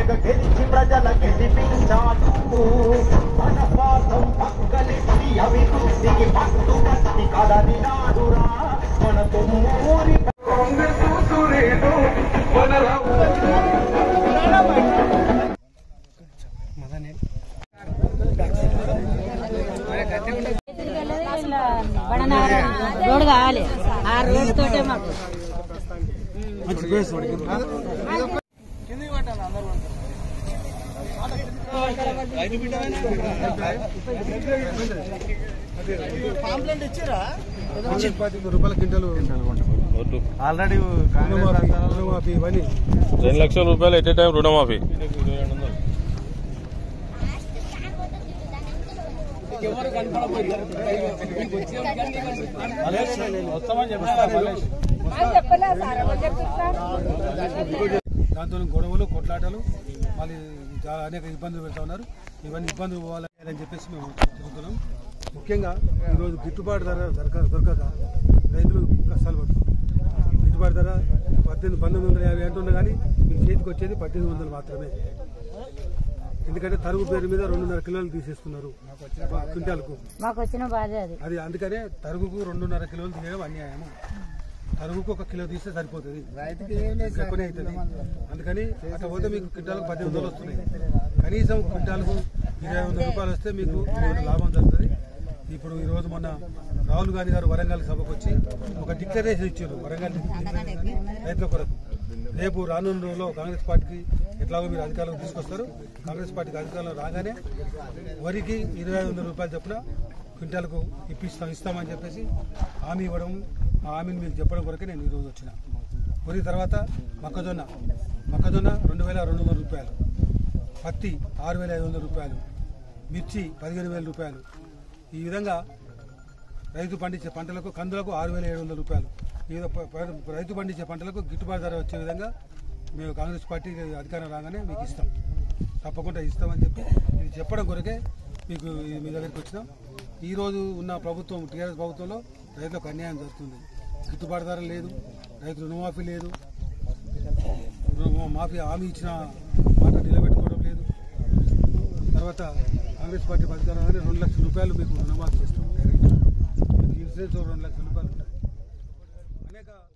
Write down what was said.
తెగ గెలిచి ప్రజల గెలిపించాలి మన స్వార్థం పక్కలిట్టి అభివృద్ధికి పట్టు పట్టి కదలినాడురా మన తొమ్మూరి కాంగ్రెస్ సురేడు మనల రోడ్ కావాలి ఆ రోడ్ తోటే మాకు రూపాయల క్వింటల్ ఆల్రెడీ రుణమాఫీ ఇవన్నీ రెండు లక్షల రూపాయలు ఎట్ ఏ టైం రుణమాఫీ దాంతో గొడవలు కొట్లాటలు మళ్ళీ చాలా అనేక ఇబ్బందులు పెడతా ఉన్నారు ఇవన్నీ ఇబ్బందులు పోవాలని చెప్పేసి మేము తిరుగుతున్నాం ముఖ్యంగా ఈరోజు గిట్టుబాటు ధర దొరక దొరకక రైతులు కష్టాలు పడుతున్నారు గిట్టుబాటు ధర పద్దెనిమిది పంతొమ్మిది వందల యాభై అంటున్నా కానీ మీ చేతికి వచ్చేది పద్దెనిమిది వందలు మాత్రమే ఎందుకంటే తరుగు పేరు మీద రెండున్నర కిలోలు తీసేస్తున్నారు క్వింటాల్కు మాకు వచ్చిన బాధ అది అది అందుకనే తరుగుకు రెండున్నర కిలోలు తీయడం అన్యాయము తరుగుకు ఒక కిలో తీస్తే సరిపోతుంది ఎక్కువనే అవుతుంది అందుకని అట్లా పోతే మీకు క్వింటాలకు పద్దెనిమిది వందలు వస్తున్నాయి కనీసం క్వింటాలకు ఇరవై వందల రూపాయలు వస్తే మీకు మూడు లాభం జరుగుతుంది ఇప్పుడు ఈ రోజు మొన్న రాహుల్ గాంధీ గారు వరంగల్ సభకు వచ్చి ఒక డిక్లరేషన్ ఇచ్చారు వరంగల్ డిక్లరేషన్ రైతుల కొరకు రేపు రానున్న రోజుల్లో కాంగ్రెస్ పార్టీకి ఎట్లాగో మీరు అధికారంలో తీసుకొస్తారు కాంగ్రెస్ పార్టీకి అధికారంలో రాగానే వరికి ఇరవై ఐదు వందల రూపాయలు చొప్పున క్వింటాలకు ఇప్పిస్తాం ఇస్తామని చెప్పేసి హామీ ఇవ్వడం ఆ హామీని మీకు చెప్పడం కొరకే నేను ఈరోజు వచ్చిన వరి తర్వాత మొక్కజొన్న మొక్కజొన్న రెండు వేల రెండు వందల రూపాయలు పత్తి ఆరు వేల ఐదు వందల రూపాయలు మిర్చి పదిహేను వేల రూపాయలు ఈ విధంగా రైతు పండించే పంటలకు కందులకు ఆరు వేల ఏడు వందల రూపాయలు ఈ విధంగా ప- ప- రైతు పండించే పంటలకు గిట్టుబాటు ధర వచ్చే విధంగా మేము కాంగ్రెస్ పార్టీ అధికారం రాగానే మీకు ఇస్తాం తప్పకుండా ఇస్తామని చెప్పి ఇది చెప్పడం కొరకే మీకు ఈ మీ దగ్గరికి వచ్చినాం ఈ రోజు ఉన్న ప్రభుత్వం టీఆర్ఎస్ ప్రభుత్వంలో రైతులకు అన్యాయం జరుగుతుంది గిట్టుబాటు ధర లేదు రైతు రుణమాఫీ లేదు రుణ- మాఫీ హామీ ఇచ్చిన మాట నిలబెట్టుకోవడం లేదు తర్వాత కాంగ్రెస్ పార్టీ అధికారంగానే రెండు లక్షల రూపాయలు మీకు రుణమాఫీ చేస్తాం డైరెక్ట్ మీకు ఇన్సూరెన్స్ రెండు లక్షల రూపాయలు ఉంటాయి అనేక